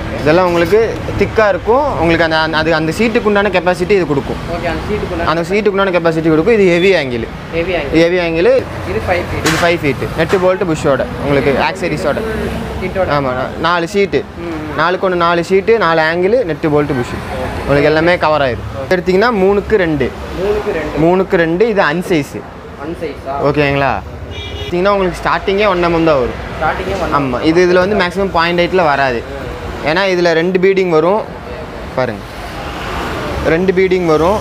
இதெல்லாம் உங்களுக்கு திக்காக இருக்கும் உங்களுக்கு அந்த அந்த- அது அந்த சீட்டுக்கு உண்டான கெப்பாசிட்டி இது கொடுக்கும் ஓகே அந்த சீட்டுக்குள்ள அந்த சீட்டுக்கு உண்டான கெப்பாசிட்டி கொடுக்கும் இது ஹெவி ஆங்கிள் ஹெவி ஆங்கிள் இது ஹெவி ஆங்கிள் இது ஃபைவ் ஃபீட் இது ஃபைவ் ஃபீட்டு நெட்டு போல்ட்டு புஷ்ஷோட உங்களுக்கு ஆக்சரிஸோட சீட்டோட ஆமாம் நாலு ஷீட்டு நாலுக்கு ஒன்று நாலு ஷீட்டு நாலு ஆங்கிள் நெட்டு போல்ட்டு புஷ்ஷு உங்களுக்கு எல்லாமே கவர் ஆயிடும் எடுத்திங்கன்னா மூணுக்கு ரெண்டு மூணுக்கு ரெண்டு மூணுக்கு ரெண்டு இது அன்சைஸு ஒன் சைஸா ஓகேங்களா பார்த்தீங்கன்னா உங்களுக்கு ஸ்டார்டிங்கே ஒன் எம்எம் தான் வரும் ஸ்டார்டிங்கே ஒன் ஆமாம் இது இதில் வந்து மேக்ஸிமம் பாயிண்ட் எயிட்டில் வராது ஏன்னா இதில் ரெண்டு பீடிங் வரும் பாருங்கள் ரெண்டு பீடிங் வரும்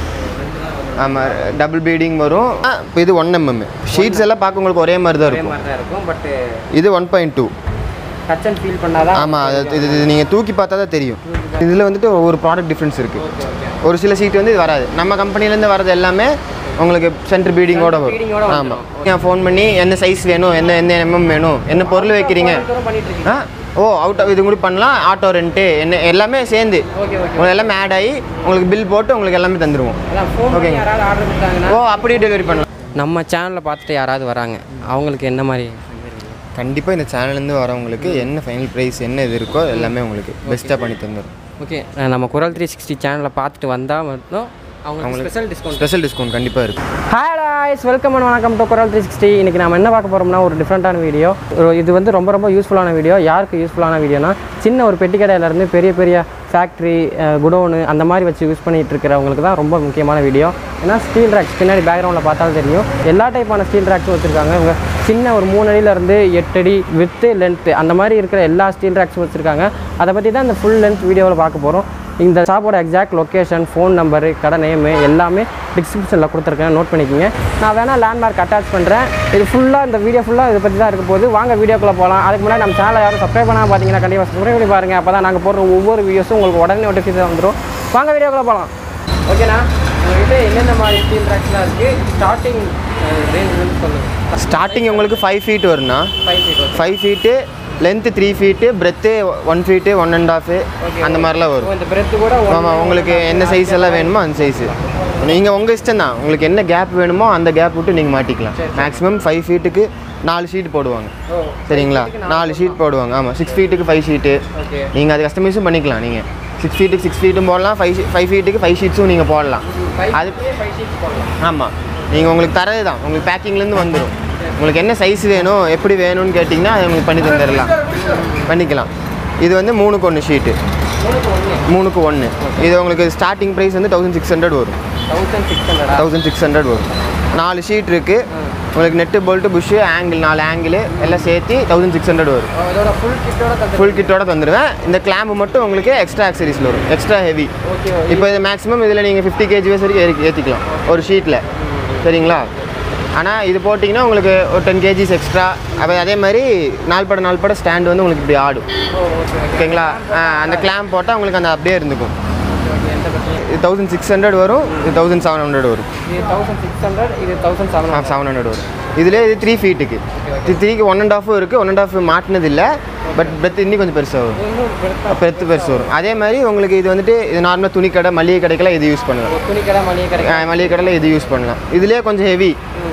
ஆமாம் டபுள் பீடிங் வரும் இப்போ இது ஒன் எம்எம் ஷீட்ஸ் எல்லாம் பார்க்க உங்களுக்கு ஒரே மாதிரி தான் ஒரே இருக்கும் மாதிரி தான் இருக்கும் பட் இது one point two touch and feel பண்ணாதான் ஆமாம் அது இது இது நீங்கள் தூக்கி பார்த்தா தான் தெரியும் இதில் வந்துட்டு ஒவ்வொரு ப்ராடக்ட் டிஃப்ரென்ஸ் இருக்குது ஒரு சில சீட் வந்து இது வராது நம்ம கம்பெனிலேருந்து வரது எல்லாமே உங்களுக்கு சென்டர் பீடிங்கோட Beading-ஓட வரும் வந்துரும். ஆமாம் நீங்கள் ஃபோன் பண்ணி என்ன சைஸ் வேணும் என்ன என்ன எம்எம் வேணும் என்ன பொருள் வைக்கிறீங்க தூரம் பண்ணிட்டு இருக்கீங்க ஆ ஓ அவுட் இது கூட பண்ணலாம் ஆட்டோ ரெண்ட்டு என்ன எல்லாமே சேர்ந்து ஓகே ஓகே உங்களுக்கு எல்லாமே ஆட் ஆகி உங்களுக்கு பில் போட்டு உங்களுக்கு எல்லாமே தந்துடுவோம் அதான் ஃபோன் பண்ணி ஓகேங்க. யாராவது ஆர்டர் கொடுத்தாங்கன்னா ஓ அப்படியே டெலிவரி பண்ணலாம் நம்ம சேனலை பார்த்துட்டு யாராவது வராங்க அவங்களுக்கு என்ன மாதிரி கண்டிப்பாக இந்த சேனல்லேருந்து வரவங்களுக்கு என்ன ஃபைனல் ப்ரைஸ் என்ன இது இருக்கோ எல்லாமே உங்களுக்கு பெஸ்ட்டாக பண்ணி தந்துடும் ஓகே நம்ம குரல் த்ரீ சிக்ஸ்டி சேனலை பார்த்துட்டு வந்தால் மட்டும் அவங்களுக்கு ஸ்பெஷல் டிஸ்கவுண்ட் ஸ்பெஷல் டிஸ்கவுண்ட் கண்டிப்பாக இருக்குது ஹாய் டாய்ஸ் வெல்கம் அண்ட் வணக்கம் டு குரல் த்ரீ சிக்ஸ்டி இன்றைக்கி நம்ம என்ன பார்க்க போகிறோம்னா ஒரு டிஃப்ரெண்ட்டான வீடியோ இது வந்து ரொம்ப ரொம்ப யூஸ்ஃபுல்லான வீடியோ யாருக்கு யூஸ்ஃபுல்லான வீடியோனா சின்ன ஒரு பெட்டி கடையிலேருந்து பெரிய பெரிய ஃபேக்ட்ரி குடோனு அந்த மாதிரி வச்சு யூஸ் பண்ணிட்டு இருக்கிறவங்களுக்கு தான் ரொம்ப முக்கியமான வீடியோ ஏன்னா ஸ்டீல் ரேக்ஸ் பின்னாடி பேக்ரவுண்டில் பார்த்தாலும் தெரியும் எல்லா டைப்பான ஸ்டீல் ரேக்ஸும் வச்சுருக்காங்க இவங்க சின்ன ஒரு மூணு அடியிலேருந்து எட்டு அடி வித்து லென்த்து அந்த மாதிரி இருக்கிற எல்லா ஸ்டீல் ரேக்ஸும் வச்சுருக்காங்க அதை பற்றி தான் இந்த ஃபுல் லென்த் வீடியோவில் பார்க்க போகிறோம் இந்த ஷாப்போட எக்ஸாக்ட் லொக்கேஷன் ஃபோன் நம்பரு கடை நேமு எல்லாமே டிஸ்கிரிப்ஷனில் கொடுத்துருக்கேன் நோட் பண்ணிக்கோங்க நான் வேணால் லேண்ட்மார்க் அட்டாச் பண்ணுறேன் இது ஃபுல்லாக இந்த வீடியோ ஃபுல்லாக இதை பற்றி தான் இருக்க போது வாங்க வீடியோக்குள்ளே போகலாம் அதுக்கு முன்னாடி நம்ம சேனலை யாரும் சப்ஸ்கிரைப் பண்ணால் பார்த்தீங்கன்னா கண்டிப்பாக சப்ஸ்கிரைப் பண்ணி பாருங்கள் அப்போ தான் நாங்கள் போடுற ஒவ்வொரு வீடியோஸும் உங்களுக்கு உடனே நோட்டிஃபிகேஷன் வந்துடும் வாங்க வீடியோக்குள்ளே போகலாம் ஓகேண்ணா உங்கள்கிட்ட என்னென்ன மாதிரி ஸ்டீல் ரேக்ஸ்லாம் இருக்குது ஸ்டார்டிங் ரேஞ்ச் சொல்லுங்கள் ஸ்டார்டிங் உங்களுக்கு ஃபைவ் ஃபீட் வரும்னா five feet okay five feet length three feet breadth one feet one and half அந்த மாதிரிலாம் வரும் இந்த பிரெத்து கூட ஆமாம் உங்களுக்கு என்ன சைஸ் எல்லாம் வேணுமோ அந்த சைஸு நீங்கள் உங்கள் இஷ்டம் தான் உங்களுக்கு என்ன கேப் வேணுமோ அந்த கேப் விட்டு நீங்கள் மாட்டிக்கலாம் மேக்ஸிமம் ஃபைவ் ஃபீட்டுக்கு நாலு ஷீட் போடுவாங்க ஓ சரிங்களா நாலு ஷீட் போடுவாங்க ஆமாம் சிக்ஸ் ஃபீட்டுக்கு ஃபைவ் ஷீட்டு ஓகே நீங்கள் அது கஸ்டமைஸும் பண்ணிக்கலாம் நீங்கள் சிக்ஸ் ஃபீட்டுக்கு சிக்ஸ் ஃபீட்டும் போடலாம் ஃபைவ் ஃபைவ் ஃபீட்டுக்கு ஃபைவ் ஷீட்ஸும் நீங்கள் போடலாம் ஃபைவ் அது ஃபைவ் ஷீட்ஸ் போடலாம் ஆமாம் நீங்கள் உங்களுக்கு தரது தான் உங்களுக்கு பேக்கிங்லேருந்து வந்துடும் உங்களுக்கு என்ன சைஸ் வேணும் எப்படி வேணும்னு கேட்டிங்கன்னா அது உங்களுக்கு பண்ணி தந்துடலாம் பண்ணிக்கலாம் இது வந்து மூணுக்கு ஒன்று ஷீட்டு மூணுக்கு ஒன்று மூணுக்கு ஒன்று இது உங்களுக்கு ஸ்டார்டிங் ப்ரைஸ் வந்து தௌசண்ட் சிக்ஸ் ஹண்ட்ரட் வரும் தௌசண்ட் சிக்ஸ் ஹண்ட்ரடா தௌசண்ட் சிக்ஸ் ஹண்ட்ரட் வரும் நாலு ஷீட் இருக்குது உங்களுக்கு நெட்டு போல்ட்டு புஷ்ஷு ஆங்கிள் நாலு ஆங்கிள் எல்லாம் சேர்த்து தௌசண்ட் சிக்ஸ் ஹண்ட்ரட் வரும் இதோட ஃபுல் கிட்டோட தந்து ஃபுல் கிட்டோட தந்துடுவேன் இந்த கிளாம்பு மட்டும் உங்களுக்கு எக்ஸ்ட்ரா ஆக்சரிஸில் வரும் எக்ஸ்ட்ரா ஹெவி ஓகே இப்போ இது மேக்ஸிமம் இதில் நீங்கள் ஃபிஃப்டி கேஜி வரைக்கும் ஏறி ஏற்றிக்கலாம் ஒரு ஷீட்டில் சரிங்களா ஆனால் இது போட்டிங்கன்னா உங்களுக்கு ஒரு டென் கேஜிஸ் எக்ஸ்ட்ரா அப்போ அதே மாதிரி நாள் பட நாள் பட ஸ்டாண்ட் வந்து உங்களுக்கு இப்படி ஆடும் ஓ ஓகே ஓகே ஓகேங்களா ஆ, அந்த கிளாம்ப் போட்டால் உங்களுக்கு அந்த அப்படியே இருந்துக்கும் ஓகே எந்த பிரச்சனையும் இது தௌசண்ட் சிக்ஸ் ஹண்ட்ரட் வரும் இது தௌசண்ட் செவன் ஹண்ட்ரட் வரும் இது தௌசண்ட் சிக்ஸ் ஹண்ட்ரட் இது thousand seven ah seven hundred வரும் இதில் இது த்ரீ ஃபீட்டுக்கு இது த்ரீக்கு ஒன் அண்ட் ஆஃபும் இருக்குது ஒன் அண்ட் ஆஃப் மாட்டினது இல்லை பட் பெத் இன்னும் கொஞ்சம் பெருசாக வரும் இன்னும் பெருசா பெருத்து பெருசு வரும் அதே மாதிரி உங்களுக்கு இது வந்துட்டு இது நார்மலாக துணி கடை மளிகை கடைக்கெல்லாம் இது யூஸ் பண்ணலாம் ஒரு துணி கடை மளிகை கடை ஆ, மளிகை கடையில் இது யூஸ் பண்ணலாம் இதுலேயே கொஞ்சம் ஹெவி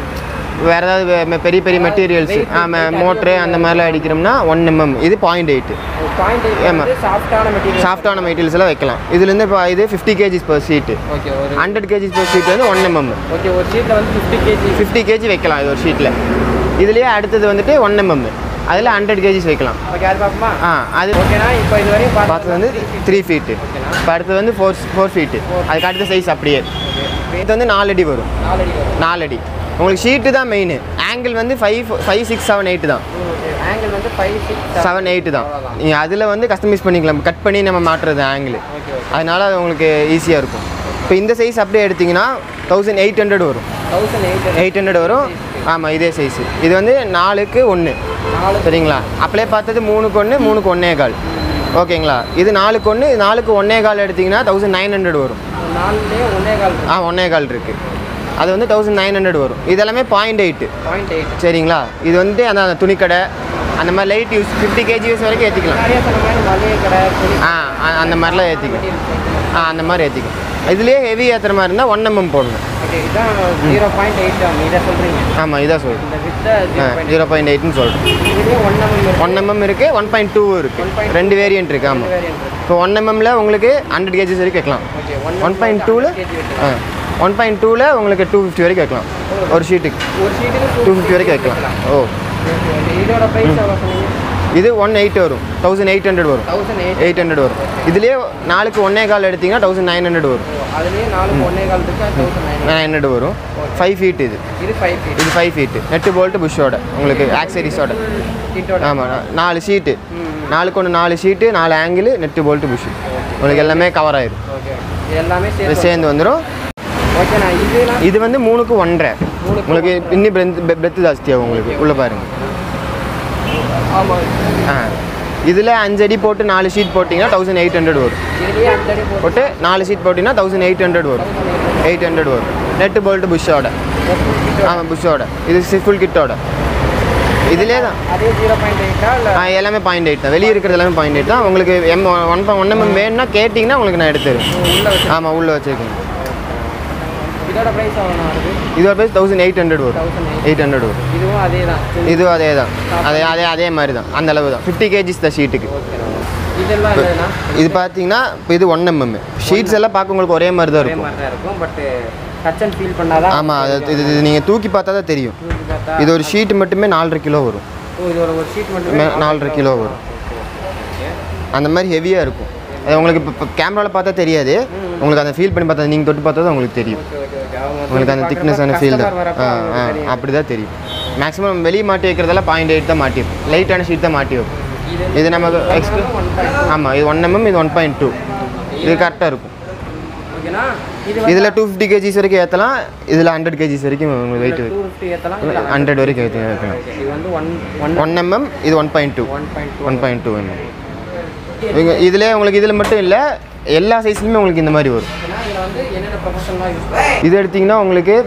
வேறு ஏதாவது வே- மெ- பெரிய பெரிய மெட்டீரியல்ஸ் ஆமாம் மோட்ரு அந்த மாதிரிலாம் அடிக்கிறோம்னா ஒன் எம்எம் இது பாயிண்ட் எயிட்டு பாயிண்ட் ஆமா. சாஃப்டான மெட்டீரியல் சாஃப்டான மெட்டீரியல்ஸ் எல்லாம் வைக்கலாம் இதுலேருந்து இப்போ இது fifty kgs per sheet okay ஒரு ஹண்ட்ரட் கேஜிஸ் per சீட் வந்து ஒன் எம்எம் ஓகே ஒரு சீட்டில் வந்து ஃபிஃப்டி கேஜி ஃபிஃப்டி கேஜி வைக்கலாம் இது ஒரு ஷீட்டில் இதுலேயே அடுத்தது வந்துட்டு ஒன் எம்எம் அதில் ஹண்ட்ரட் கேஜிஸ் வைக்கலாம் ஓகே அது பார்ப்போமா ஆ அது ஓகேண்ணா இப்போ இது வரையும் பார்த்தது வந்து த்ரீ ஃபீட்டு இப்போ அடுத்தது வந்து ஃபோர் ஃபோர் ஃபீட்டு அதுக்கு அடுத்த சைஸ் அப்படியே இது வந்து நாலு அடி வரும் நாலு அடி வரும் நாலு அடி உங்களுக்கு ஷீட்டு தான் மெயின் ஆங்கிள் வந்து five five six seven eight தான் ஆங்கிள் வந்து ஃபைவ் சிக்ஸ் செவன் எயிட் தான் நீங்கள் அதில் வந்து கஸ்டமைஸ் பண்ணிக்கலாம் கட் பண்ணி நம்ம மாட்டுறது ஆங்கிள் ஓகே ஓகே அதனால அது உங்களுக்கு ஈஸியாக இருக்கும் இப்போ இந்த சைஸ் அப்படியே எடுத்தீங்கன்னா தௌசண்ட் எயிட் ஹண்ட்ரட் வரும் தௌசண்ட் எயிட் எயிட் ஹண்ட்ரட் வரும் ஆமாம் இதே சைஸு இது வந்து நாலுக்கு ஒன்று நாலு சரிங்களா அப்படியே பார்த்தது மூணுக்கு ஒன்று மூணுக்கு ஒன்றே கால் ஓகேங்களா இது நாலுக்கு ஒன்று நாலுக்கு ஒன்றே கால் எடுத்தீங்கன்னா தௌசண்ட் நைன் ஹண்ட்ரட் வரும் நாலுலேயே ஒன்றே கால் ஆ ஒன்றே கால் இருக்குது அது வந்து தௌசண்ட் நைன் ஹண்ட்ரட் வரும் இதெல்லாமே பாயிண்ட் எயிட்டு பாயிண்ட் எயிட் சரிங்களா இது வந்து அந்த அந்த துணிக்கடை அந்த மாதிரி light use fifty kg use வரைக்கும் ஏற்றிக்கலாம் நிறைய சொன்ன மாதிரி மளிகை கடை துணி ஆ அ- அந்த மாதிரிலாம் ஏற்றிக்கலாம் ஆ அந்த மாதிரி ஏற்றிக்கலாம் இதுலேயே ஹெவி ஏற்றுற மாதிரி இருந்தால் ஒன் எம்எம் போடணும் ஓகே இதான் ஜீரோ பாயிண்ட் எயிட் இதை சொல்கிறீங்க ஆமாம் இதான் சொல்கிறேன் இந்த வித்தை ஜீரோ பாயிண்ட் ஜீரோ பாயிண்ட் எயிட்னு சொல்கிறேன் இதுலேயே ஒன் எம்எம் ஒன் எம்எம் இருக்குது ஒன் பாயிண்ட் டூ இருக்குது ரெண்டு வேரியன்ட் இருக்குது ஆமாம் வேரியன்ட் இப்போ ஒன் எம்எம்ல உங்களுக்கு ஹண்ட்ரட் கேஜிஸ் வரைக்கும் வைக்கலாம் ஓகே ஒன் ஒன் பாயிண்ட் டூவில் ஆ ஒன் பாயிண்ட் டூவில் உங்களுக்கு டூ ஃபிஃப்டி வரைக்கும் வைக்கலாம் ஒரு ஷீட்டுக்கு ஒரு ஷீட்டுக்கு டூ ஃபிஃப்டி வரைக்கும் வைக்கலாம் ஓ இதோட ப்ரைஸ் எவ்வளோ சொன்னீங்க இது ஒன் எயிட் வரும் தௌசண்ட் எயிட் ஹண்ட்ரட் வரும் தௌசண்ட் எயிட் எயிட் ஹண்ட்ரட் வரும் இதுலேயே நாளுக்கு ஒன்னே கால் எடுத்தீங்கன்னா தௌசண்ட் நைன் ஹண்ட்ரட் வரும் அதுலேயே நாலு ஒன்னே காலத்துக்கு தௌசண்ட் நைன் நைன் ஹண்ட்ரட் வரும் ஃபைவ் ஃபீட் இது இது ஃபைவ் ஃபீட் இது ஃபைவ் ஃபீட்டு நெட்டு போல்ட்டு புஷ்ஷோட உங்களுக்கு ஆக்சரிஸோட கிட்டோட ஆமாம் நாலு ஷீட்டு நாலுக்கு ஒன்று நாலு ஷீட்டு நாலு ஆங்கிள் நெட்டு போல்ட்டு புஷ்ஷு உங்களுக்கு எல்லாமே கவர் ஆயிடும் ஓகே இது எல்லாமே இது சேர்த்து சேர்ந்து வந்துடும் ஓகேண்ணா இதுனா இது வந்து மூணுக்கு ஒன்றரை உங்களுக்கு இன்னும் பிரெத் பிரெத்து ஜாஸ்தியாகும் உங்களுக்கு உள்ளே பாருங்க ஆமாம் ஆ இதில் அஞ்சு அடி போட்டு நாலு ஷீட் போட்டிங்கன்னா தௌசண்ட் எயிட் ஹண்ட்ரட் வரும் இதுலேயே அஞ்சடி போட்டு போட்டு நாலு ஷீட் போட்டிங்கன்னா தௌசண்ட் எயிட் ஹண்ட்ரட் வரும் எயிட் ஹண்ட்ரட் வரும் நெட்டு போல்ட்டு புஷ்ஷோட ஆமாம் புஷ்ஷோட இது ஃபுல் கிட்டோட இதிலே தான் அதே ஜீரோ பாயிண்ட் எயிட்டா இல்லை ஆ எல்லாமே பாயிண்ட் எயிட் தான் வெளியே இருக்கிறது எல்லாமே பாயிண்ட் எயிட் தான் உங்களுக்கு எம் ஒன் ஒன் எம்எம் வேணும்னா கேட்டிங்கன்னா உங்களுக்கு நான் எடுத்து தருவேன் உள்ள வச்சு ஆமாம் உள்ளே வச்சுருக்கேன் இதோட ப்ரைஸ் எவ்வளோ வருது இதோட ப்ரைஸ் தௌசண்ட் எயிட் ஹண்ட்ரட் வரும் தௌசண்ட் எயிட் எயிட் ஹண்ட்ரட் வரும் இதுவும் அதே தான் இதுவும் அதே தான் அதே அதே அதே மாதிரி தான் அந்த அளவு தான் ஃபிஃப்டி கேஜிஸ் தான் ஷீட்டுக்கு ஓகேண்ணா இதெல்லாம் என்னதுண்ணா இது பார்த்தீங்கன்னா இப்போ இது ஒன் எம்எம் ஷீட்ஸ் எல்லாம் பார்க்க உங்களுக்கு ஒரே மாதிரி தான் ஒரே இருக்கும் மாதிரி தான் இருக்கும் பட் டச் அண்ட் ஃபீல் பண்ணாதான் ஆமாம் அது இது இது நீங்கள் தூக்கி பார்த்தா தான் தெரியும் தூக்கி பார்த்தா இது ஒரு ஷீட் மட்டுமே நாலரை கிலோ வரும் ஓ இது ஒரு ஒரு ஷீட் மட்டுமே மே- நாலரை கிலோ வரும் அந்த மாதிரி ஹெவியாக இருக்கும் அது உங்களுக்கு இப்போ கேமராவில் பார்த்தா தெரியாது உங்களுக்கு அந்த ஃபீல் பண்ணி பார்த்தா நீங்கள் தொட்டு பார்த்தா தான் உங்களுக்கு தெரியும் ஓகே ஓகே ஓகே அவங்க உங்களுக்கு அந்த திக்னஸான ஃபீல் தான் வரப்ப ஆ அவங்களுக்கு ஆ தெரியும். அப்படி தான் தெரியும் மேக்ஸிமம் வெளியே மாட்டி வைக்கிறதெல்லாம் பாயிண்ட் எயிட் தான் மாட்டி வைப்போம் லைட்டான ஷீட் தான் மாட்டி வைப்போம் இது இது நமக்கு எக்ஸ்ட்ரா ஒன் பாயிண்ட் ஆமாம் இது ஒன் எம்எம் இது ஒன் பாயிண்ட் டூ இது கரெக்டாக இருக்கும் ஓகேண்ணா இது வந்து இதில் டூ ஃபிஃப்டி கேஜிஸ் வரைக்கும் ஏற்றலாம் இதில் ஹண்ட்ரட் கேஜிஸ் வரைக்கும் உங்களுக்கு வெயிட் டூ ஃபிஃப்டி ஏற்றலாம் இல்லை ஹண்ட்ரட் வரைக்கும் ஏற்றி வைக்கலாம் ஓகே இது வந்து ஒன் ஒன் ஒன் எம்எம் இது one point two one point two one point two mm இவங்க இதில் உங்களுக்கு இதில் மட்டும் இல்லை எல்லா சைஸ்லையுமே உங்களுக்கு இந்த மாதிரி வரும் ஏன்னா இதில் வந்து என்னென்ன ப்ரொஃபஷனலாக யூஸ் பண்ணுறோம் இது எடுத்திங்கன்னா உங்களுக்கு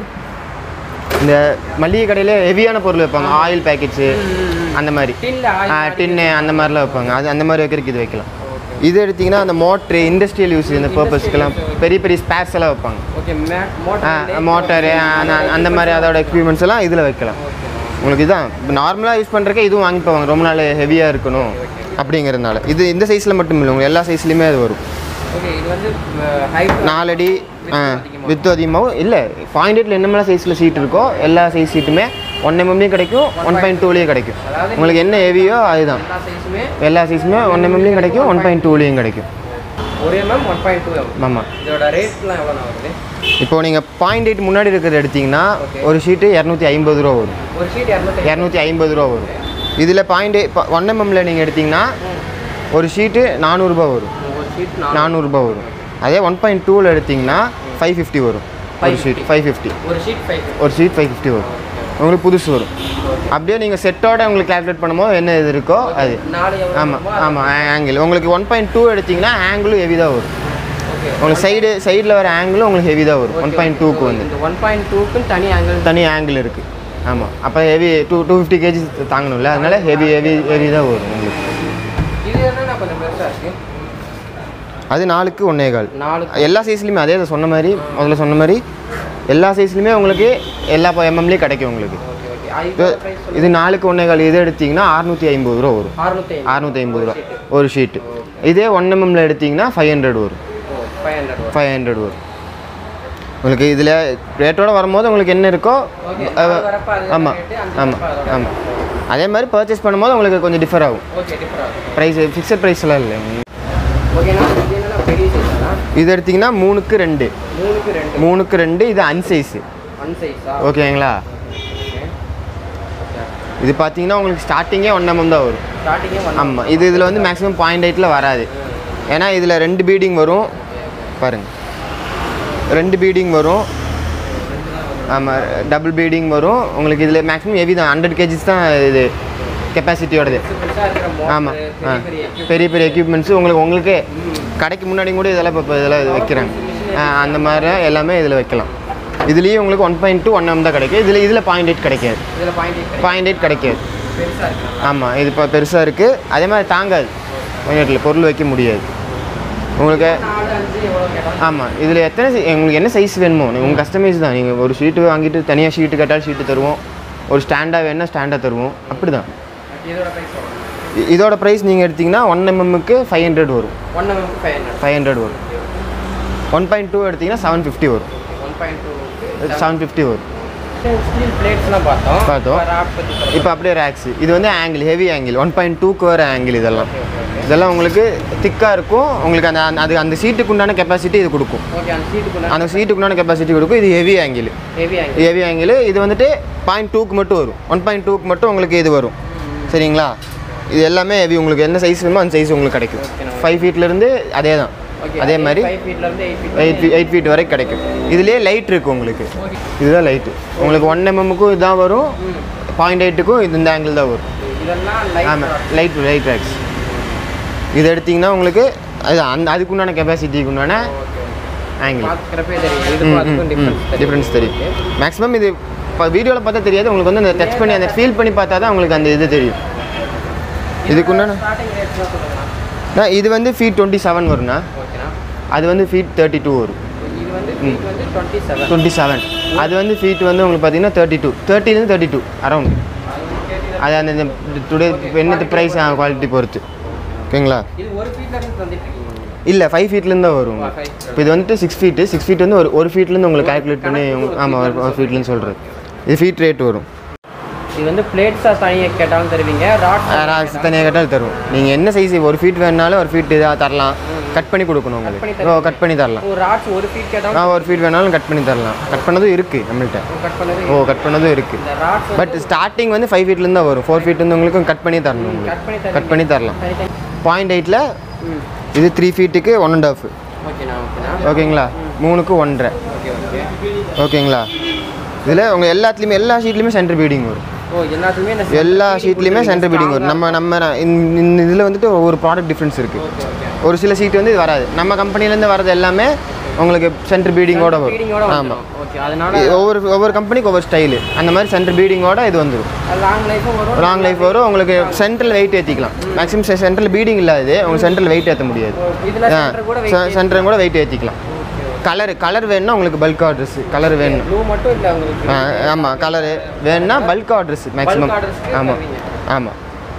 இந்த மளிகை கடையில் ஹெவியான பொருள் வைப்பாங்க ஆயில் பேக்கெட்ஸு அந்த மாதிரி டின்ல டின்னு அந்த மாதிரிலாம் வைப்பாங்க அது அந்த மாதிரி வைக்கிறதுக்கு இது வைக்கலாம் இது எடுத்திங்கன்னா அந்த மோட்ரு இண்டஸ்ட்ரியல் யூஸ் இந்த பர்பஸ்க்கெல்லாம் பெரிய பெரிய ஸ்பேர்ஸ் எல்லாம் வைப்பாங்க ஓகே மேட் மோட்டர் மோட்டரு அந்த மாதிரி அதோட எக்யூப்மெண்ட்ஸ் எல்லாம் இதில் வைக்கலாம் உங்களுக்கு இதான் இப்போ நார்மலாக யூஸ் பண்ணுறக்கே இதுவும் வாங்கி போவாங்க ரொம்ப நாள் ஹெவியாக இருக்கணும் அப்படிங்கிறதுனால இது இந்த சைஸில் மட்டும் இல்லை உங்களுக்கு எல்லா சைஸ்லையுமே அது வரும் ஓகே இது வந்து ஹைட் நாலடி வித்து அதிகமாகவும் இல்லை பாயிண்ட் எயிட்டில் என்ன மாதிரி சைஸில் சீட் இருக்கோ எல்லா சைஸ் சீட்டுமே ஒன் எம்எம்லேயும் கிடைக்கும் ஒன் பாயிண்ட் டூலேயும் கிடைக்கும் அதாவது உங்களுக்கு என்ன ஹெவியோ அதுதான் எல்லா சைஸுமே எல்லா சைஸுமே ஒன் எம்எம்லேயும் கிடைக்கும் ஒன் பாயிண்ட் டூலேயும் கிடைக்கும் ஒரு mm one point two M ஆமாம் இதோட ரேட்லாம் எவ்வளோ வருது இப்போ நீங்கள் பாயிண்ட் எயிட் முன்னாடி இருக்கிறது எடுத்தீங்கன்னா Okay. ஒரு ஷீட்டு இரநூத்தி ஐம்பது ரூபா வரும் ஒரு ஷீட் இரநூத்தி இரநூத்தி ஐம்பது ரூபா வரும் இதில் பாயிண்ட் ஒன் எம்எம்ல நீங்கள் எடுத்தீங்கன்னா ஒரு ஷீட்டு நானூறுரூபா வரும் ஒரு ஷீட் நானூறுரூபா வரும் அதே ஒன் பாயிண்ட் டூவில் எடுத்தீங்கன்னா ஃபைவ் ஃபிஃப்டி வரும் ஒரு ஷீட் ஃபைவ் ஃபிஃப்டி ஒரு ஷீட் ஃபைவ் ஒரு ஷீட் ஃபைவ் ஃபிஃப்டி வரும் உங்களுக்கு புதுசு வரும் அப்படியே நீங்கள் செட்டோட உங்களுக்கு கால்குலேட் பண்ணும்போது என்ன இது இருக்கோ அது நாலு எவ்வளோ ஆமாம் ஆமாம் ஆங்கிள் உங்களுக்கு ஒன் பாயிண்ட் டூ எடுத்தீங்கன்னா ஆங்கிளும் ஹெவி தான் வரும் ஓகே உங்களுக்கு சைடு சைடில் வர ஆங்கிளும் உங்களுக்கு ஹெவி தான் வரும் ஒன் பாயிண்ட் டூக்கு வந்து இந்த ஒன் பாயிண்ட் டூக்குன்னு தனி ஆங்கிள் தனி ஆங்கிள் இருக்குது ஆமாம் அப்போ heavy two two fifty kg தாங்கணும்ல அதனால ஹெவி ஹெவி ஹெவி தான் வரும் உங்களுக்கு இது என்னன்னா கொஞ்சம் பெருசாக இருக்கு அது நாலுக்கு ஒன்றே கால் நாலு எல்லா சைஸ்லையுமே அதே தான் சொன்ன மாதிரி முதல்ல சொன்ன மாதிரி எல்லா சைஸ்லையுமே உங்களுக்கு எல்லா எம்எம்லேயும் கிடைக்கும் உங்களுக்கு ஓகே ஓகே இது இது ப்ரைஸ் இது நாலுக்கு ஒன்றே கால் இது எடுத்தீங்கன்னா அறுநூற்றி ஐம்பது ரூபா வரும் அறுநூத்தி அறுநூற்றி ஐம்பது ரூபா ஒரு ஷீட்டு இதே ஒன் எம்எம்ல எடுத்தீங்கன்னா ஃபைவ் ஹண்ட்ரட் வரும் ஃபைவ் ஹண்ட்ரட் வரும் ஃபைவ் ஹண்ட்ரட் வரும் உங்களுக்கு இதில் ரேட்டோட வரும்போது உங்களுக்கு என்ன இருக்கோ ஓகே அஹ், வரப்ப அது ஆமாம் rate, அஞ்சு ஆமாம் வரப்ப அதோட ஆமாம் அதே மாதிரி பர்ச்சேஸ் பண்ணும்போது உங்களுக்கு கொஞ்சம் டிஃபர் ஆகும் ஓகே டிஃபரெண்ட் ப்ரைஸ் ஃபிக்ஸட் ப்ரைஸ்லாம் இல்லை ஓகேண்ணா இது என்னன்னா பெரிய சைஸா இது எடுத்திங்கன்னா மூணுக்கு ரெண்டு மூணுக்கு ரெண்டு மூணுக்கு ரெண்டு இது அன்சைஸு ஒன் சைஸா ஓகேங்களா இது பார்த்தீங்கன்னா உங்களுக்கு ஸ்டார்டிங்கே ஒன் எம்எம் தான் வரும் ஸ்டார்டிங்கே ஒன் ஆமாம் இது இதில் வந்து மேக்ஸிமம் பாயிண்ட் எயிட்டில் வராது ஏன்னா இதில் ரெண்டு பீடிங் வரும் பாருங்கள் ரெண்டு பீடிங் வரும் ஆமாம் டபுள் பீடிங் வரும் உங்களுக்கு இதில் மேக்ஸிமம் ஹெவி தான் ஹண்ட்ரட் கேஜிஸ் தான் இது கெப்பாசிட்டியோடது பெருசாக இருக்கிற ஆமாம் மோட்டர் ஆ பெரிய பெரிய பெரிய பெரிய எக்யூப்மெண்ட்ஸு உங்களுக்கு உங்களுக்கே கடைக்கு முன்னாடி கூட இதெல்லாம் இப்போ இதெல்லாம் இது வைக்கிறாங்க ஆ, அந்த மாதிரி எல்லாமே இதில் வைக்கலாம் இதுலேயும் உங்களுக்கு one point two one M தான் கிடைக்கும் இதில் இதில் பாயிண்ட் எயிட் கிடைக்காது இதில் பாயிண்ட் எயிட் பாயிண்ட் எயிட் கிடைக்காது பெருசாக இருக்கு ஆமாம் இது இப்போ பெருசாக இருக்குது அதே மாதிரி தாங்காது கொஞ்சம் பொருள் வைக்க முடியாது உங்களுக்கு நாலு அஞ்சு எவ்வளோ கேட்டாலும் ஆமாம் இதில் எத்தனை si- உங்களுக்கு என்ன சைஸ் வேணுமோ உங்கள் கஸ்டமைஸ் தான் நீங்கள் ஒரு ஷீட்டு வாங்கிட்டு தனியாக ஷீட்டு கேட்டால் ஷீட்டு தருவோம் ஒரு ஸ்டாண்டாக வேணால் ஸ்டாண்டாக தருவோம் அப்படி தான் இதோட ப்ரைஸ் வரும் இதோட ப்ரைஸ் நீங்கள் எடுத்திங்கன்னா ஒன் எம்எம்க்கு ஃபைவ் ஹண்ட்ரட் வரும் ஒன் எம்எம்க்கு ஃபைவ் ஹண்ட்ரட் ஃபைவ் ஹண்ட்ரட் வரும் ஒன் பாயிண்ட் டூ எடுத்திங்கன்னா செவன் ஃபிஃப்டி வரும் one point two seven fifty வரும் ஸ்டீல் பிளேட்ஸ்லாம் பார்த்தோம் பார்த்தோம். ராட் பற்றி இப்போ அப்படியே ரேக்ஸ் இது வந்து angle heavy angle one point டூக்கு வர ஆங்கிள் இதெல்லாம் இதெல்லாம் உங்களுக்கு திக்காக இருக்கும் உங்களுக்கு அந்த அந்த- அது அந்த சீட்டுக்கு உண்டான கெப்பாசிட்டி இது கொடுக்கும் ஓகே அந்த சீட்டுக்குள்ள அந்த சீட்டுக்கு உண்டான கெப்பாசிட்டி கொடுக்கும் இது heavy angle heavy angle heavy angle இது வந்துட்டு பாயிண்ட் டூக்கு மட்டும் வரும் ஒன் பாயிண்ட் டூக்கு மட்டும் உங்களுக்கு இது வரும் சரிங்களா இது எல்லாமே ஹெவி உங்களுக்கு என்ன சைஸ் வேணுமோ அந்த சைஸ் உங்களுக்கு கிடைக்கும் ஃபைவ் ஃபீட்லேருந்து அதே தான் ஓகே அதே மாதிரி ஃபைவ் ஃபீட்லேருந்து eight feet eight feet eight feet வரைக்கும் கிடைக்கும் இதுலேயே லைட் இருக்குது உங்களுக்கு இதுதான் லைட்டு உங்களுக்கு ஒன் எம்எம்முக்கும் இதுதான் வரும் பாயிண்ட் எயிட்டுக்கும் இது இந்த ஆங்கிள் தான் வரும் இதெல்லாம் லைட் ஆமாம் லைட் லைட் ரேக்ஸ் இது எடுத்திங்கன்னா உங்களுக்கு அது அந்த அதுக்குண்டான கெப்பாசிட்டிக்கு உண்டான ஆங்கிள் பார்க்குறப்பே தெரியும் இதுக்கும் அதுக்கும் டிஃப்ரென்ஸ் தெரியும் டிஃப்ரென்ஸ் தெரியும் மேக்ஸிமம் இது இப்போ வீடியோவில் பார்த்தா தெரியாது உங்களுக்கு வந்து அந்த டச் பண்ணி அந்த ஃபீல் பண்ணி பார்த்தா தான் உங்களுக்கு அந்த இது தெரியும் இதுக்குண்டான ஸ்டார்டிங் ரேட்ஸ்லாம் சொல்லுங்கண்ணா நான் இது வந்து ஃபீட் டுவெண்ட்டி செவன் வரும்ண்ணா ஓகேண்ணா அது வந்து ஃபீட் தேர்ட்டி டூ வரும் இது வந்து ஃபீட் வந்து டுவெண்ட்டி செவன் டுவெண்ட்டி செவன் அது வந்து ஃபீட் வந்து உங்களுக்கு பார்த்தீங்கன்னா தேர்ட்டி டூ தேர்ட்டிலேருந்து தேர்ட்டி டூ அரௌண்ட் அது அந்த டுடே என்னது ப்ரைஸ் குவாலிட்டி பொறுத்து ஓகேங்களா இது ஒரு ஃபீட்ல இருந்து தந்துட்டு இருக்கீங்க இல்லை ஃபைவ் ஃபீட்லேருந்து தான் வரும் five இப்போ இது வந்துட்டு சிக்ஸ் ஃபீட்டு சிக்ஸ் ஃபீட் வந்து ஒரு ஒரு ஃபீட்லேருந்து உங்களுக்கு கால்குலேட் பண்ணி ஆமாம் ஒரு ஒரு ஃபீட்லேருந்து சொல்கிறது இது ஃபீட் ரேட் வரும் இது வந்து பிளேட்ஸாக தனியாக கேட்டாலும் தருவீங்க ராட் தனியாக கேட்டாலும் தருவோம் நீங்கள் என்ன சைஸ் ஒரு ஃபீட் வேணுனாலும் ஒரு ஃபீட் இதாக தரலாம் கட் பண்ணி கொடுக்கணும் உங்களுக்கு ஓ கட் பண்ணி தரலாம் ஒரு ராட்ஸ் ஒரு ஃபீட் கேட்டாலும் ஆ ஒரு ஃபீட் வேணாலும் கட் பண்ணி தரலாம் கட் பண்ணதும் இருக்குது நம்மள்ட்ட கட் பண்ணது ஓ கட் பண்ணதும் இருக்குது இந்த ராட்ஸ் பட் ஸ்டார்டிங் வந்து ஃபைவ் ஃபீட்லேருந்து தான் வரும் ஃபோர் ஃபீட் வந்து உங்களுக்கு கட் பண்ணி தரணும் உங்களுக்கு கட் பண்ணி கட் பண்ணி தரலாம் தனி பாயிண்ட் எயிட்டில் ம் இது த்ரீ ஃபீட்டுக்கு ஒன் அண்ட் ஆஃப் ஓகேண்ணா ஓகேண்ணா ஓகேங்களா மூணுக்கு ஒன்றரை ஓகே ஓகே ஓகேங்களா இதில் உங்கள் எல்லாத்துலேயுமே எல்லா ஷீட்லேயுமே சென்டர் பீடிங் வரும் ஓ எல்லாத்துக்குமே இந்த எல்லா ஷீட்லேயுமே சென்டர் பீடிங் வரும் நம்ம நம்ம இந்த இதில் வந்துட்டு ஒவ்வொரு ப்ராடக்ட் டிஃப்ரென்ஸ் இருக்குது ஓகே ஓகே ஒரு சில சீட் வந்து இது வராது நம்ம கம்பெனிலேருந்து வரது எல்லாமே உங்களுக்கு சென்டர் பீடிங்கோட வரும் ஃபீடிங்கோட ஆமாம் வந்துடும் ஓகே அதனால ஒவ்வொரு ஒவ்வொரு கம்பெனிக்கு ஒவ்வொரு ஸ்டைலு அந்த மாதிரி சென்டர் பீடிங்கோட இது வந்துடும் லாங் லைஃபும் வரும் லாங் லைஃப் வரும் உங்களுக்கு சென்ட்ரல் வெயிட் ஏற்றிக்கலாம் மேக்ஸிமம் சென்ட்ரல் பீடிங் இல்லாது உங்களுக்கு சென்ட்ரல் வெயிட் ஏற்ற முடியாது இதில் சென்டர் கூட வெயிட் சென்டரும் கூட வெயிட் ஏற்றிக்கலாம் கலர் கலர் வேணும்னா உங்களுக்கு பல்க் ஆர்டர்ஸ் கலர் வேணும் ப்ளூ மட்டும் இல்லை உங்களுக்கு ஆமாம் கலரு வேணும்னா பல்க் ஆர்டர்ஸ் மேக்ஸிமம் orders-க்கு ஆமாம் தருவீங்க. ஆமாம்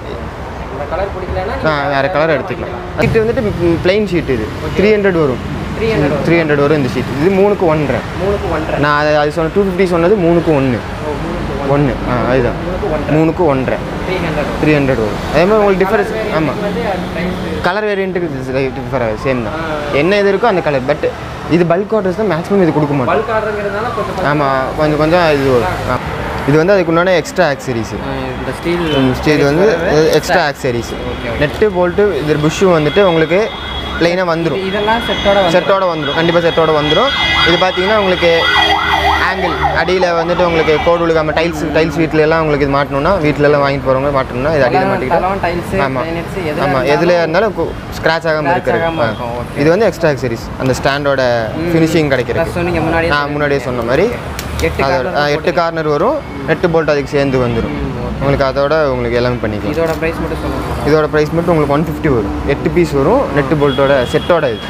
இந்த கலர் பிடிக்கலன்னா ஆ வேறு கலர் எடுத்துக்கலாம் ஷீட் வந்துட்டு பிளெயின் ஷீட் இது த்ரீ ஹண்ட்ரட் வரும் த்ரீ ஹண்ட்ரட் த்ரீ ஹண்ட்ரட் வரும் இந்த ஷீட் இது மூணுக்கு ஒன்றரை மூணுக்கு ஒன்றரை நான் அது அது சொன்ன டூ ஃபிஃப்டி சொன்னது மூணுக்கு ஒன்று ஓ மூணுக்கு ஒன்று ஆ அதுதான் மூணுக்கு ஒன்றரை மூணுக்கு ஒன்றரை த்ரீ ஹண்ட்ரட் த்ரீ ஹண்ட்ரட் வரும் அதே மாதிரி உங்களுக்கு டிஃபரன்ஸ் ஆமாம் வந்து ப்ரைஸ் கலர் வேரியண்ட்டுக்கு டிஃபர் ஆகுது சேம் தான் என்ன இது இருக்கோ அந்த கலர் பட் இது பல்க் ஆர்டர்ஸ் தான் மேக்ஸிமம் இது கொடுக்க மாட்டோம் பல்க் ஆர்டருங்கிறதுனால கொஞ்சம் ஆமாம் கொஞ்சம் கொஞ்சம் இது வரும் ஆ. இது வந்து அதுக்கு உண்டான எக்ஸ்ட்ரா ஆக்சரிஸ் இந்த ஸ்டீல் ஸ்டேஜ் வந்து எக்ஸ்ட்ரா ஆக்சரிஸ் நெட்டு போல்ட்டு இது புஷ்ஷும் வந்துட்டு உங்களுக்கு ப்ளைனாக வந்துடும் இதெல்லாம் செட்டோட வந்து செட்டோட வந்துடும் கண்டிப்பாக செட்டோட வந்துடும் இது பார்த்தீங்கன்னா உங்களுக்கு ஆங்கிள் அடியில் வந்துட்டு உங்களுக்கு கோடு விழுகாம டைல்ஸ் டைல்ஸ் வீட்டில எல்லாம் உங்களுக்கு இது மாட்டணும்னா வீட்டில எல்லாம் வாங்கிட்டு போகிறவங்க மாட்டணும்னா இது அடியில் மாட்டிக்கிட்டா தளம் டைல்ஸ் ஆமாம் கிரைனட்ஸ் எது ஆமாம் எதில் இருந்தாலும் ஸ்க்ராச் ஆகாமல் இருக்கிறது ஆகாம ஆ. இருக்கும், okay. இது வந்து எக்ஸ்ட்ரா ஆக்சரிஸ் அந்த ஸ்டாண்டோட ஃபினிஷிங் கிடைக்கிறது ப்ளஸ் சொன்னீங்க முன்னாடி நான் முன்னாடியே சொன்ன மாதிரி எட்டு அதோட ஆ, எட்டு கார்னர் வரும் எட்டு போல்ட் அதுக்கு சேர்ந்து வந்துடும் உங்களுக்கு அதோட உங்களுக்கு எல்லாமே பண்ணிக்கலாம் இதோட ப்ரைஸ் மட்டும் சொல்லுங்க இதோட ப்ரைஸ் மட்டும் உங்களுக்கு ஒன் ஃபிஃப்டி வரும் எட்டு பீஸ் வரும் நெட்டு போல்ட்டோட செட்டோட இது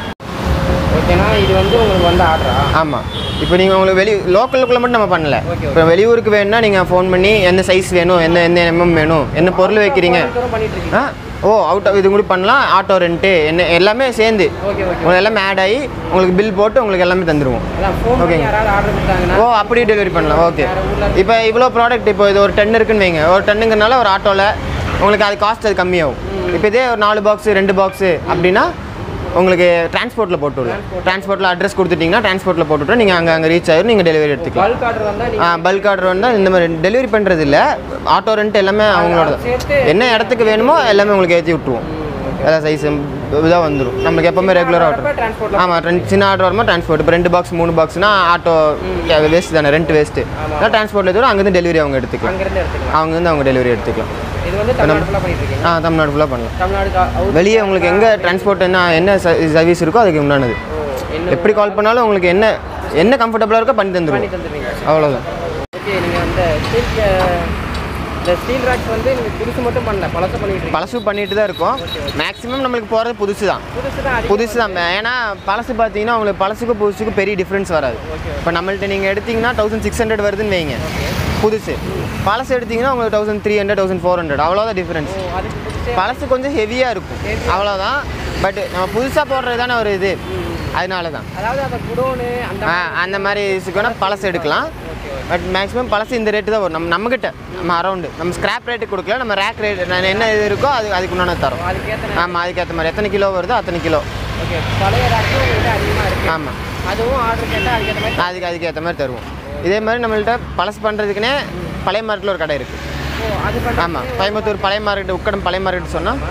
ஓகேனா இது வந்து உங்களுக்கு வந்து ஆர்டரா ஆமாம் இப்போ நீங்கள் உங்களுக்கு வெளி லோக்கலுக்குள்ளே மட்டும் நம்ம பண்ணல Okay, இப்போ வெளியூருக்கு வேணும்னா நீங்கள் ஃபோன் பண்ணி என்ன சைஸ் வேணும் என்ன என்ன எம்எம் வேணும் என்ன பொருள் வைக்கிறீங்க பண்ணிட்டு இருக்கீங்க ஆ ஓ அவுட் இது கூட பண்ணலாம் ஆட்டோ ரெண்ட்டு என்ன எல்லாமே சேர்ந்து ஓகே ஓகே உங்களுக்கு எல்லாமே ஆட் ஆகி உங்களுக்கு பில் போட்டு உங்களுக்கு எல்லாமே தந்துடுவோம் அதான் ஃபோன் பண்ணி யாராவது ஆர்டர் கொடுத்தாங்கன்னா ஓ அப்படியே டெலிவரி பண்ணலாம் ஓகே இப்போ இவ்வளோ ப்ராடக்ட் இப்போ இது ஒரு டென் இருக்குன்னு வைங்க ஒரு டென்னுங்கிறனால ஒரு ஆட்டோவில் உங்களுக்கு அது காஸ்ட் அது கம்மியாகும் இப்போ இதே ஒரு நாலு பாக்ஸு ரெண்டு பாக்ஸு அப்படின்னா உங்களுக்கு டிரான்ஸ்போர்ட்டில் போட்டு விடலாம் டிரான்ஸ்போர்ட்டில் அட்ரஸ் கொடுத்துட்டிங்கன்னா டிரான்ஸ்போர்ட்டில் போட்டு விட்றோம் நீங்கள் அங்கே அங்கே ரீச் ஆயிரும் நீங்கள் டெலிவரி எடுத்துக்கலாம் பல்க் ஆர்டர் வந்தா நீங்க ஆ பல்க் ஆர்டர் வந்தால் இந்த மாதிரி டெலிவரி பண்ணுறது இல்லை ஆட்டோ ரெண்ட் எல்லாமே அவங்களோட தான். சேர்த்து என்ன இடத்துக்கு வேணுமோ எல்லாமே உங்களுக்கு ஏற்றி விட்ருவோம் எல்லாம் சைஸ் இதாக வந்துடும் நம்மளுக்கு எப்போவுமே ரெகுலராக ஆர்டர் டிரான்ஸ்போர்ட் ஆமாம் ரெண்டு சின்ன ஆர்டர் வருமா டிரான்ஸ்போர்ட் இப்போ ரெண்டு பாக்ஸ் மூணு பாக்ஸ்னா ஆட்டோ வேஸ்ட் தானே ரெண்ட் வேஸ்ட்டு அதான் டிரான்ஸ்போர்ட்டில் தவிர அங்கேருந்து டெலிவரி அவங்க எடுத்துக்கலாம் அங்கிருந்து எடுத்துக்கலாம் அவங்க வந்து அவங்க டெலிவரி எடுத்துக்கலாம் இது வந்து தமிழ்நாடு ஃபுல்லாக பண்ணிட்டு இருக்கீங்க ஆ தமிழ்நாடு ஃபுல்லாக பண்ணலாம் தமிழ்நாடு அவுட் வெளியே உங்களுக்கு எங்கே டிரான்ஸ்போர்ட் என்ன என்ன சர்வீஸ் இருக்கோ அதுக்கு உண்டானது என்ன எப்படி கால் பண்ணாலும் உங்களுக்கு என்ன என்ன கம்ஃபர்டபுளாக இருக்கோ பண்ணி பண்ணி தந்துடுவோம் தந்துருவீங்க அவ்வளோதான் ஓகே நீங்கள் இந்த ஸ்டீல் இந்த இந்த ஸ்டீல் ராக்ஸ் வந்து நீங்கள் புதுசு மட்டும் பண்ணல பழசு பண்ணிட்டு இருக்கீங்க பழசு பண்ணிட்டு தான் இருக்கோம் மேக்ஸிமம் நம்மளுக்கு போகிறது புதுசு தான் புதுசு தான் அதிகம் புதுசு தான் ஏன்னா பழசு பார்த்தீங்கன்னா உங்களுக்கு பழசுக்கும் புதுசுக்கும் பெரிய டிஃப்ரென்ஸ் வராது இப்போ நம்மள்ட்ட நீங்கள் எடுத்தீங்கன்னா தௌசண்ட் சிக்ஸ் ஹண்ட்ரட் வருதுன்னு வைங்க புதுசு பழசு எடுத்தீங்கன்னா உங்களுக்கு thousand three hundred thousand four hundred அவ்வளோதான் டிஃப்ரென்ஸ் ஓ, அதுக்கு புதுசு பழசு கொஞ்சம் ஹெவியாக இருக்கும் அவ்வளோதான் பட் நம்ம புதுசாக போடுறது தானே ஒரு இது அதனால தான் அதாவது அந்த குடோனு அந்த ஆ அந்த மாதிரி இதுக்குன்னா பழசு எடுக்கலாம் பட் மேக்ஸிமம் பழசு இந்த ரேட்டு தான் வரும் நம்ம நம்மக்கிட்ட நம்ம அரௌண்டு நம்ம ஸ்கிராப் ரேட்டு கொடுக்கல நம்ம ரேக் ரேட் என்ன இது இருக்கோ அது அதுக்கு உண்டான தரோம் அதுக்கேற்ற ஆமாம் அதுக்கேற்ற மாதிரி எத்தனை கிலோ வருதோ அத்தனை கிலோ ஓகே பழைய ராக்ஸும் உங்கள்கிட்ட அதிகமாக இருக்குது ஆமாம் அதுவும் ஆர்டர் கேட்டால் அதுக்கேற்ற மாதிரி அதுக்கு அதுக்கு ஏற்ற மாதிரி தருவோம் இதே மாதிரி நம்மள்ட்ட பழசு பண்ணுறதுக்குனே பழைய மார்க்கெட்டில் ஒரு கடை இருக்குது ஓ அது பண்ணுற ஆமாம் கோயம்புத்தூர் பழைய மார்க்கெட் உக்கடம் பழைய மார்க்கெட் சொன்னால்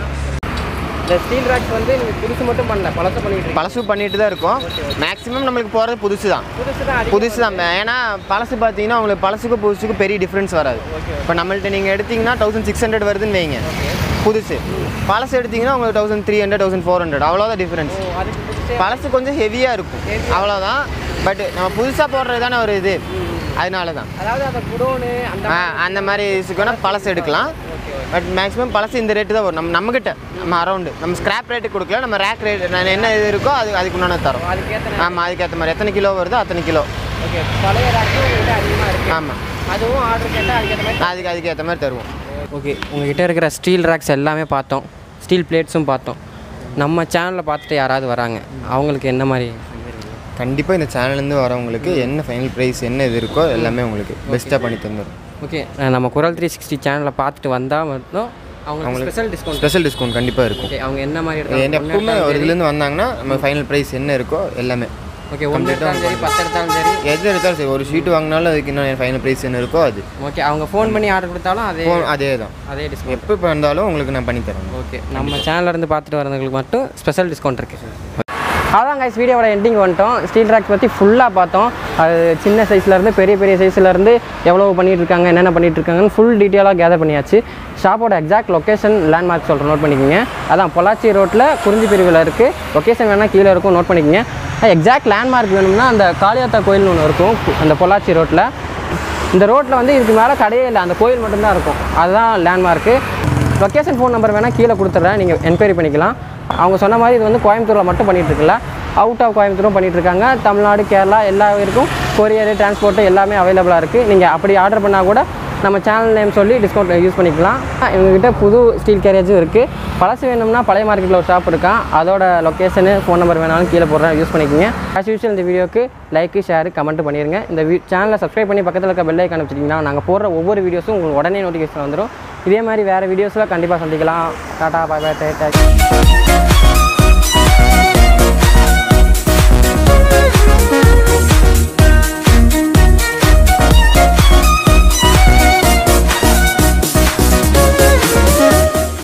இந்த ஸ்டீல் ராக்ஸ் வந்து நீங்கள் புதுசு மட்டும் பண்ணல பழசு பண்ணிட்டு இருக்கீங்க பழசு பண்ணிட்டு தான் இருக்கோம் மேக்ஸிமம் நம்மளுக்கு போகிறது புதுசு தான் புதுசு தான் அதிகம் புதுசு தான் ஏன்னா பழசு பார்த்தீங்கன்னா உங்களுக்கு பழசுக்கும் புதுசுக்கும் பெரிய டிஃப்ரென்ஸ் வராது இப்போ நம்மள்ட்ட நீங்கள் எடுத்தீங்கன்னா தௌசண்ட் சிக்ஸ் ஹண்ட்ரட் வருதுன்னு வைங்க புதுசு பழசு எடுத்தீங்கன்னா உங்களுக்கு thousand three hundred thousand four hundred அவ்வளோதான் டிஃப்ரென்ஸ் ஓ அதுக்கு புதுசு பழசு கொஞ்சம் ஹெவியாக இருக்கும் அவ்வளோதான் பட் நம்ம புதுசாக போடுறது தானே ஒரு இது அதனால தான் அதாவது அந்த குடோனு அந்த ஆ அந்த மாதிரி இதுக்குன்னா பழசு எடுக்கலாம் பட் மேக்ஸிமம் பழசு இந்த ரேட்டு தான் வரும் நம்ம நம்மக்கிட்ட நம்ம அரௌண்டு நம்ம ஸ்கிராப் ரேட்டு கொடுக்கல நம்ம ரேக் ரேட் என்ன இது இருக்கோ அது அதுக்கு உண்டான தரோம் அதுக்கேற்ற ஆமாம் அதுக்கேற்ற மாதிரி எத்தனை கிலோ வருதோ அத்தனை கிலோ ஓகே பழைய ராக்ஸும் உங்கள்கிட்ட அதிகமாக இருக்குது ஆமாம் அதுவும் ஆர்டர் கேட்டால் அதுக்கேற்ற மாதிரி அதுக்கு அதுக்கு ஏற்ற மாதிரி தருவோம் ஓகே உங்ககிட்ட இருக்கிற ஸ்டீல் ராக்ஸ் எல்லாமே பார்த்தோம் ஸ்டீல் பிளேட்ஸும் பார்த்தோம் நம்ம சேனலில் பார்த்துட்டு யாராவது வராங்க அவங்களுக்கு என்ன மாதிரி கண்டிப்பாக இந்த சேனல்லேருந்து வரவங்களுக்கு என்ன ஃபைனல் ப்ரைஸ் என்ன இது இருக்கோ எல்லாமே உங்களுக்கு பெஸ்ட்டாக பண்ணி தந்துடும் ஓகே நம்ம குரல் த்ரீ சிக்ஸ்டி சேனலை பார்த்துட்டு வந்தால் மட்டும் அவங்களுக்கு ஸ்பெஷல் டிஸ்கவுண்ட் ஸ்பெஷல் டிஸ்கவுண்ட் கண்டிப்பாக இருக்கும் ஓகே அவங்க என்ன மாதிரி என்ன எடுத்தாலும் எப்பவுமே ஒரு இதுலேருந்து வந்தாங்கன்னா நம்ம ஃபைனல் ப்ரைஸ் என்ன இருக்கோ எல்லாமே ஓகே ஒன்று எடுத்தாலும் சரி பத்து எடுத்தாலும் சரி எது எடுத்தாலும் சரி ஒரு ஷீட் வாங்கினாலும் அதுக்கு இன்னும் ஃபைனல் ப்ரைஸ் என்ன இருக்கோ அது ஓகே அவங்க ஃபோன் பண்ணி ஆர்டர் கொடுத்தாலும் அதே ஃபோன் அதே தான் அதே டிஸ்கவுண்ட் எப்போ இப்போ இருந்தாலும் உங்களுக்கு நான் பண்ணி தரேன் ஓகே நம்ம சேனல்ல இருந்து பார்த்துட்டு வரவங்களுக்கு மட்டும் ஸ்பெஷல் டிஸ்கவுண்ட் இருக்குது அதான் கைஸ் வீடியோவோட எண்டிங் வந்துட்டோம் ஸ்டீல் ராக்ஸ் பற்றி ஃபுல்லாக பார்த்தோம் அது சின்ன சைஸ்லேருந்து பெரிய பெரிய சைஸ்லேருந்து எவ்வளோ பண்ணிட்டு இருக்காங்க என்னென்ன பண்ணிட்டு இருக்காங்கன்னு ஃபுல் டீட்டெயிலாக கேதர் பண்ணியாச்சு ஷாப்போட எக்ஸாக்ட் லொக்கேஷன் லேண்ட்மார்க் சொல்கிறேன் நோட் பண்ணிக்கோங்க அதான் பொள்ளாச்சி ரோட்டில் குறிஞ்சி பிரிவில் இருக்குது லொக்கேஷன் வேணால் கீழே இருக்கும் நோட் பண்ணிக்கோங்க எக்ஸாக்ட் லேண்ட்மார்க் வேணும்னா அந்த காளியாத்தா கோயில்னு ஒன்று இருக்கும் அந்த பொள்ளாச்சி ரோட்டில் இந்த ரோட்டில் வந்து இதுக்கு மேலே கடையே இல்லை அந்த கோயில் மட்டும்தான் இருக்கும் அதுதான் லேண்ட்மார்க்கு லொக்கேஷன் ஃபோன் நம்பர் வேணால் கீழே கொடுத்துட்றேன் நீங்கள் என்கொயரி பண்ணிக்கலாம் அவங்க சொன்ன மாதிரி இது வந்து கோயம்புத்தூரில் மட்டும் பண்ணிட்டு இருக்கல அவுட் ஆஃப் கோயம்புத்தூரும் பண்ணிட்டு இருக்காங்க தமிழ்நாடு கேரளா எல்லா இருக்கும் கொரியர் டிரான்ஸ்போர்ட்டு எல்லாமே அவைலபிளாக இருக்குது நீங்கள் அப்படி ஆர்டர் பண்ணால் கூட நம்ம சேனல் நேம் சொல்லி டிஸ்கவுண்ட் யூஸ் பண்ணிக்கலாம் இவங்ககிட்ட புது ஸ்டீல் கேரேஜும் இருக்குது பழசு வேணும்னா பழைய மார்க்கெட்டில் ஒரு ஷாப் இருக்கான் அதோட லொக்கேஷனு ஃபோன் நம்பர் வேணாலும் கீழே போடுறேன் யூஸ் பண்ணிக்கோங்க ஆஸ் யூஷுவல் இந்த வீடியோக்கு லைக்கு ஷேர் கமெண்ட் பண்ணிடுங்க இந்த வீ சேனலை சப்ஸ்கிரைப் பண்ணி பக்கத்தில் இருக்க பெல் ஐக்கான் வச்சிட்டிங்கன்னா நாங்கள் போடுற ஒவ்வொரு வீடியோஸும் உங்களுக்கு உடனே நோட்டிஃபிகேஷன் வந்துடும் இதே மாதிரி வேறு வீடியோஸில் கண்டிப்பாக சந்திக்கலாம் டாடா பாய் பாய் டே